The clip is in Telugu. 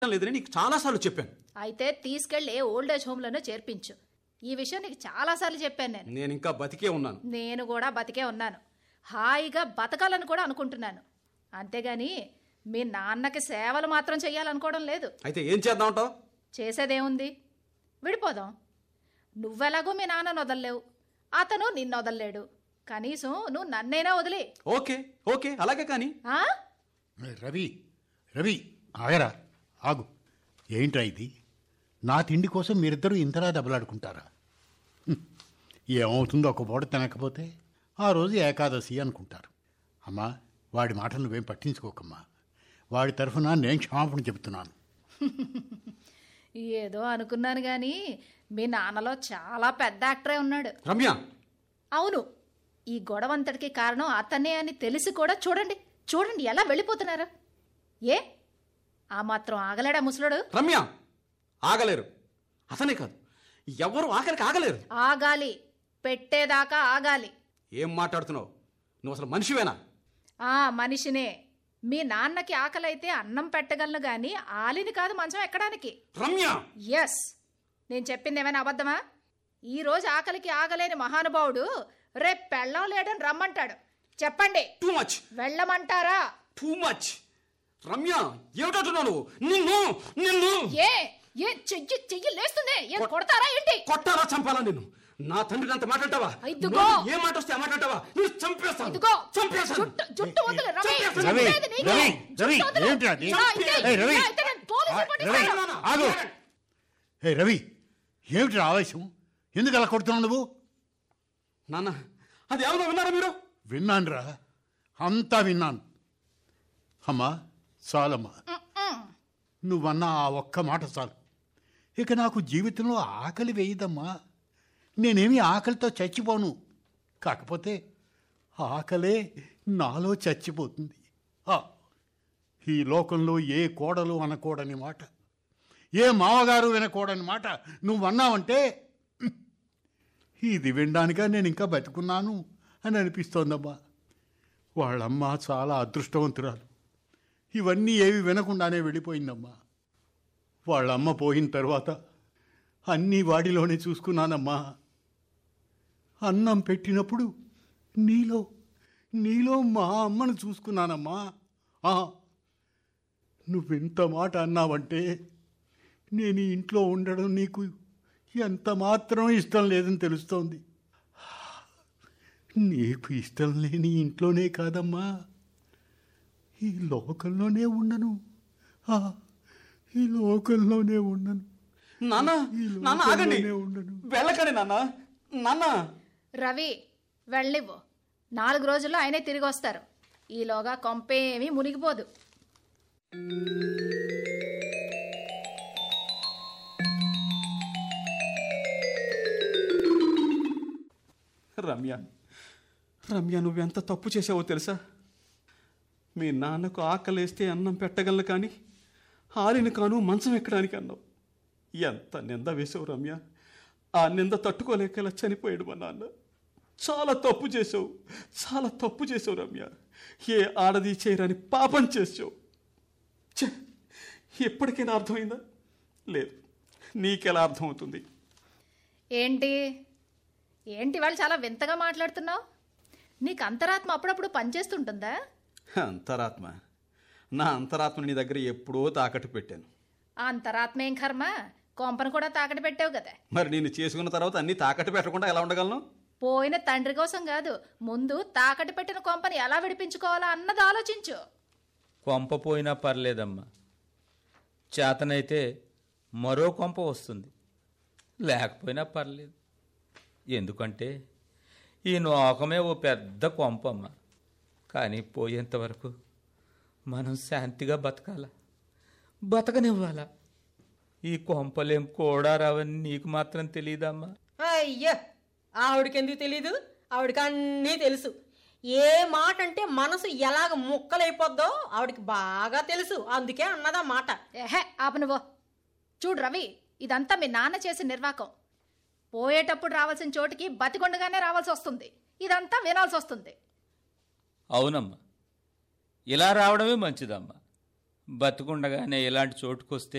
లేదని నీకు చాలాసార్లు చెప్పాను అయితే తీసుకెళ్లి ఓల్డ్ ఏజ్ హోమ్లోనే చేర్పించు ఈ విషయం నీకు చాలాసార్లు చెప్పాను నేను నేను ఇంకా బతికే ఉన్నాను నేను కూడా బతికే ఉన్నాను హాయిగా బతకాలని కూడా అనుకుంటున్నాను అంతేగాని మీ నాన్నకి సేవలు మాత్రం చెయ్యాలనుకోవడం లేదు అయితే ఏం చేద్దామంటావు చేసేదేముంది విడిపోదాం నువ్వెలాగో మీ నాన్నను వదలలేవు అతను నిన్ను వదలలేడు కనీసం నువ్వు నన్నైనా వదిలే ఓకే ఓకే అలాగే కానీ ఆ? రవి రవి ఆగరా ఆగు ఏంట్రా ఇది నా తిండి కోసం మీరిద్దరూ ఇంతలా దెబ్బలాడుకుంటారా హ్మ్. ఏమవుతుందో ఒక పూట తినకపోతే ఆ రోజు ఏకాదశి అనుకుంటారు అమ్మా వాడి మాటలు నువ్వేం పట్టించుకోకమ్మా వాడి తరఫున నేను క్షమాపణ చెబుతున్నాను ఏదో అనుకున్నాను గాని మీ నాన్నలో చాలా పెద్ద యాక్టరే ఉన్నాడు రమ్య అవును ఈ గొడవంతటికి కారణం అతనే అని తెలిసి కూడా చూడండి చూడండి ఎలా వెళ్ళిపోతున్నారు ఏ ఆ మాత్రం ఆగలేడా ముసలుడు రమ్య ఆగలేరు అతనే కాదు ఎవరు ఆఖరికి ఆగలేరు ఆగాలి పెట్టేదాకా ఆగాలి ఏం మాట్లాడుతున్నావు నువ్వు అసలు మనిషివేనా ఆ మనిషినే మీ నాన్నకి ఆకలైతే అన్నం పెట్టగలను గాని ఆలిని కాదు మంచం ఎక్కడానికి రమ్య ఎస్ నేను చెప్పింది ఏమైనా అబద్ధమా ఈ రోజు ఆకలికి ఆగలేని మహానుభావుడు రేపు పెళ్ళం లేడని రమ్మంటాడు చెప్పండి టూ మచ్ వెళ్ళమంటారా టూ మచ్ రమ్య ఏమిటంటున్నావు నువ్వు నిన్ను నిన్ను ఏ ఏ చెయ్యి చెయ్యి లేస్తుంది ఏం కొడతారా ఏంటి కొట్టాలా చంపాలా నిన్ను నా తండ్రిని అంత మాట్లాడతావా ఇదిగో. నోటికి ఏ మాట వస్తే ఆ మాట్లాడతావా నువ్వు చంపేస్తాను ఇదిగో చంపేస్తాను జుట్టు జుట్టు వదిలే రవి చంపేస్తాను. రవి, లేదు నీకే. రవి, జుట్టు రవి, వదిలే. ఏంటి అది? ఇలా అయితే- ఏయ్, రవి. ఇలా అయితే నేను పోలీసులు ఆ, పట్టిస్తాను. రవి. ఆగు ఏ రవి ఏమిటి ఆవేశం ఎందుకు అలా కొడుతున్నావు నువ్వు నాన్న అది ఏమన్నా విన్నారా మీరు విన్నానురా అంతా విన్నాను అమ్మా చాలమ్మా నువ్వన్న ఆ ఒక్క మాట చాలు ఇక నాకు జీవితంలో ఆకలి వేయదమ్మా నేనేమి ఆకలితో చచ్చిపోను కాకపోతే ఆకలే నాలో చచ్చిపోతుంది ఆ, ఈ లోకంలో ఏ కోడలు అనకూడని మాట ఏ మామగారు వినకూడని మాట నువ్వన్నావంటే హ్మ్, ఇది వినడానిక నేను ఇంకా బతుకున్నాను అని అనిపిస్తోందమ్మా వాళ్ళమ్మ చాలా అదృష్టవంతురాలు ఇవన్నీ ఏవి వినకుండానే వెళ్ళిపోయిందమ్మా వాళ్ళమ్మ పోయిన తర్వాత అన్నీ వాడిలోనే చూసుకున్నానమ్మా అన్నం పెట్టినప్పుడు నీలో నీలో మా అమ్మను చూసుకున్నానమ్మా ఆ, నువ్వెంత మాట అన్నావంటే నేను ఈ ఇంట్లో ఉండడం నీకు ఎంత మాత్రం ఇష్టం లేదని తెలుస్తోంది నీకు ఇష్టం లేని ఇంట్లోనే కాదమ్మా ఈ లోకంలోనే ఉండను ఆ, ఈ లోకంలోనే ఉండను నాన్న ఈ నాన్న ఆగండి లోకంలోనే ఉండను వెళ్ళకండి నాన్న నాన్న రవి వెళ్ళివ్వు నాలుగు రోజుల్లో ఆయనే తిరిగి వస్తారు ఈలోగా కొంపేమీ మునిగిపోదు రమ్య రమ్య నువ్వెంత తప్పు చేసావో తెలుసా మీ నాన్నకు ఆకలేస్తే అన్నం పెట్టగలను కానీ ఆరిని కాను మంచం ఎక్కడానికి అన్నావు ఎంత నింద వేసావు రమ్య ఆ నింద తట్టుకోలేక ఇలా చనిపోయాడు మా నాన్న చాలా తప్పు చేసావు చాలా తప్పు చేసావు రమ్య ఏ ఆడది చేయరాని పాపం చేసావు ఛే, ఎప్పటికైనా అర్థమైందా లేదు నీకెలా అర్థమవుతుంది ఏంటి ఏంటి వాళ్ళు చాలా వింతగా మాట్లాడుతున్నావు నీకు అంతరాత్మ అప్పుడప్పుడు పనిచేస్తుంటుందా అంతరాత్మ నా అంతరాత్మ నీ దగ్గర ఎప్పుడో తాకట్టు పెట్టాను ఆ అంతరాత్మ ఏం కర్మ కొంపను కూడా తాకటి పెట్టావు కదా మరి నేను చేసుకున్న తర్వాత అన్ని తాకట్టు పెట్టకుండా ఎలా ఉండగలను పోయిన తండ్రి కోసం కాదు ముందు తాకటి పెట్టిన కొంపని ఎలా విడిపించుకోవాలా అన్నది ఆలోచించు కొంప పోయినా పర్లేదమ్మా చేతనైతే మరో కొంప వస్తుంది లేకపోయినా పర్లేదు ఎందుకంటే ఈ నోకమే ఓ పెద్ద కొంపమ్మ కానీ పోయేంతవరకు మనం శాంతిగా బతకాల బతకనివ్వాలా ఈ కొంపలేం కూడా రావని నీకు మాత్రం తెలియదమ్మా అయ్యో ఆవిడకి ఎందుకు తెలీదు ఆవిడకి అన్నీ తెలుసు ఏ మాట అంటే మనసు ఎలాగ ముక్కలైపోద్దో ఆవిడకి బాగా తెలుసు అందుకే అన్నదా మాట ఏహే ఆపు నువ్వు చూడు రవి ఇదంతా మీ నాన్న చేసిన నిర్వాకం పోయేటప్పుడు రావాల్సిన చోటికి బతికొండగానే రావాల్సి వస్తుంది ఇదంతా వినాల్సి వస్తుంది అవునమ్మా ఇలా రావడమే మంచిదమ్మా బతుకుండగానే ఇలాంటి చోటుకొస్తే